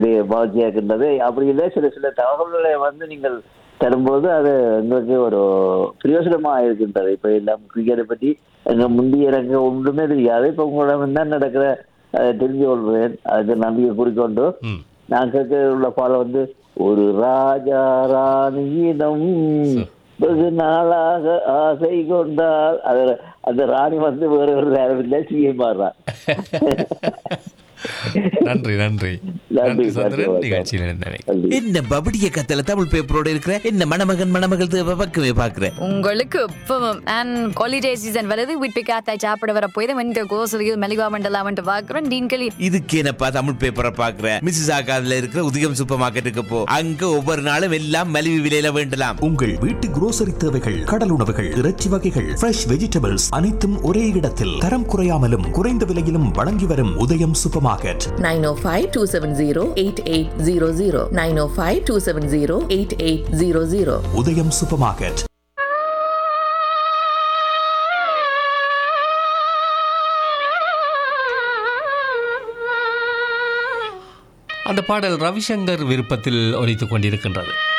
மகிழ்ச்சியாக இருக்கின்றது அப்படி இல்லை சில சில தகவல்களை வந்து நீங்கள் தரும்போது அது எங்களுக்கு ஒரு பிரயோசனமா இருக்கின்றது இப்ப எல்லாம் கிரிக்கெட்டை பற்றி எங்க முந்தைய எனக்கு ஒன்றுமே தெரியாது இப்ப உங்களிடம் என்ன நடக்கிற அதை தெரிஞ்சு கொள்வேன் அதுக்கு நம்பிக்கை குறிக்கொண்டு ம் நான் கேட்க உள்ள பாடம் வந்து ஒரு ராஜா ராணியிடம் வெகு நாளாக ஆசை கொண்டால் அது அந்த ராணி வந்து வேற ஒரு நேரம் இல்லை சிஎம் மாறுறான் நன்றி நன்றி நன்றி, நன்றி சந்திரன் நன்றி. நிகழ்ச்சியில் இருந்தவை என்ன பபடிய கத்தல தமிழ் பேப்பரோட இருக்கிற என்ன மணமகன் மணமகள் தேவை பக்கமே பாக்குற உங்களுக்கு இப்பவும் அண்ட் ஹாலிடே சீசன் வருது வீட்டு காத்தாய் சாப்பிட வர போய் இந்த கோசலியில் மெலிகா மண்டலாம் வந்துட்டு பார்க்குறோம் டீன்களி இதுக்கு என்னப்பா தமிழ் பேப்பரை பாக்குற மிஸ்ஸஸ் ஆகாதுல இருக்கிற உதயம் சூப்பர் மார்க்கெட்டுக்கு போ அங்க ஒவ்வொரு நாளும் எல்லாம் மலிவு விலையில வேண்டலாம் உங்கள் வீட்டு grocery தேவைகள் கடல் உணவுகள் இறைச்சி வகைகள் ஃப்ரெஷ் வெஜிடபிள்ஸ் அனைத்தும் ஒரே இடத்தில் தரம் குறையாமலும் குறைந்த விலையிலும் வழங்கி வரும் உதயம் சூப்பர் மார்க்கெட் 905-270-8800 905-270-8800 உதயம் சூப்பர் மார்க்கெட் அந்த பாடல் ரவிசங்கர் விருப்பத்தில் ஒலித்துக் கொண்டிருக்கின்றது